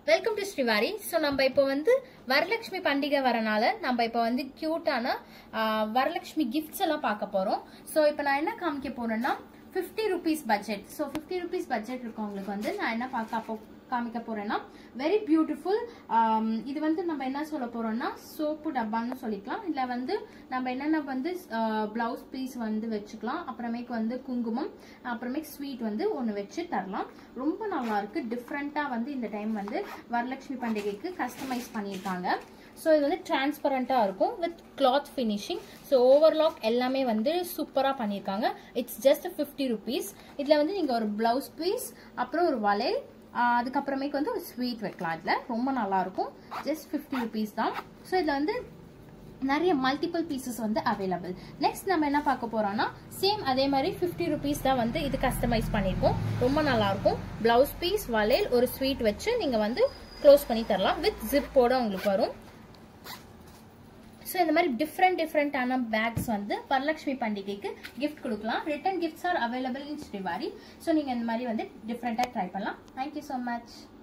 welcome to Srivari so நம்ம இப்போ வந்து வரலட்சுமி பண்டிகை வரனால நம்ம இப்போ வந்து க்யூட்டான வரலட்சுமி கிஃப்ட்ஸ் எல்லாம் பார்க்க போகிறோம் ஸோ இப்போ நான் என்ன காமிக்க போறேன்னா fifty rupees budget so fifty rupees budget இருக்கவங்களுக்கு வந்து நான் என்ன பார்க்க அப்போ காமிக்க போறேன்னா வெரி பியூட்டிஃபுல் இது வந்து நம்ம என்ன சொல்ல போறோம்னா சோப்பு டப்பான்னு சொல்லிக்கலாம் இல்லை வந்து நம்ம என்னென்ன வந்து பிளவுஸ் பீஸ் வந்து வச்சுக்கலாம் அப்புறமேக்கு வந்து குங்குமம் அப்புறமேக்கு ஸ்வீட் வந்து ஒன்று வச்சு தரலாம் ரொம்ப நல்லா இருக்கு டிஃப்ரெண்ட்டாக வந்து இந்த டைம் வந்து வரலட்சுமி பண்டிகைக்கு கஸ்டமைஸ் பண்ணியிருக்காங்க ஸோ இது வந்து டிரான்ஸ்பரண்ட்டாக இருக்கும் with cloth finishing so overlock எல்லாமே வந்து சூப்பராக பண்ணியிருக்காங்க இட்ஸ் ஜஸ்ட் ஃபிஃப்டி ருபீஸ் இதில் வந்து நீங்கள் ஒரு ப்ளவுஸ் பீஸ் அப்புறம் ஒரு வளையல் அதுக்கப்புறமேக்கு வந்து ஒரு ஸ்வீட் வைக்கலாம் இதில் ரொம்ப நல்லாயிருக்கும் ஜஸ்ட் ஃபிஃப்டி ருபீஸ் தான் ஸோ இதில் வந்து நிறைய மல்டிபிள் பீசஸ் வந்து அவைலபிள் நெக்ஸ்ட் நம்ம என்ன பார்க்க போறோம்னா சேம் அதே மாதிரி ஃபிஃப்டி ருபீஸ் தான் வந்து இது கஸ்டமைஸ் பண்ணியிருக்கோம் ரொம்ப நல்லாயிருக்கும் ப்ளவுஸ் பீஸ் வளையல் ஒரு ஸ்வீட் வச்சு நீங்கள் வந்து க்ளோஸ் பண்ணி தரலாம் வித் ஜிப்போட உங்களுக்கு வரும் ஸோ இந்த மாதிரி டிஃப்ரெண்ட் டிஃப்ரெண்டான பேக்ஸ் வந்து வரலட்சுமி பண்டிகைக்கு கிஃப்ட் கொடுக்கலாம் return gifts are available in Srivari so நீங்கள் இந்த மாதிரி வந்து டிஃப்ரெண்ட்டாக ட்ரை பண்ணலாம் தேங்க்யூ ஸோ மச்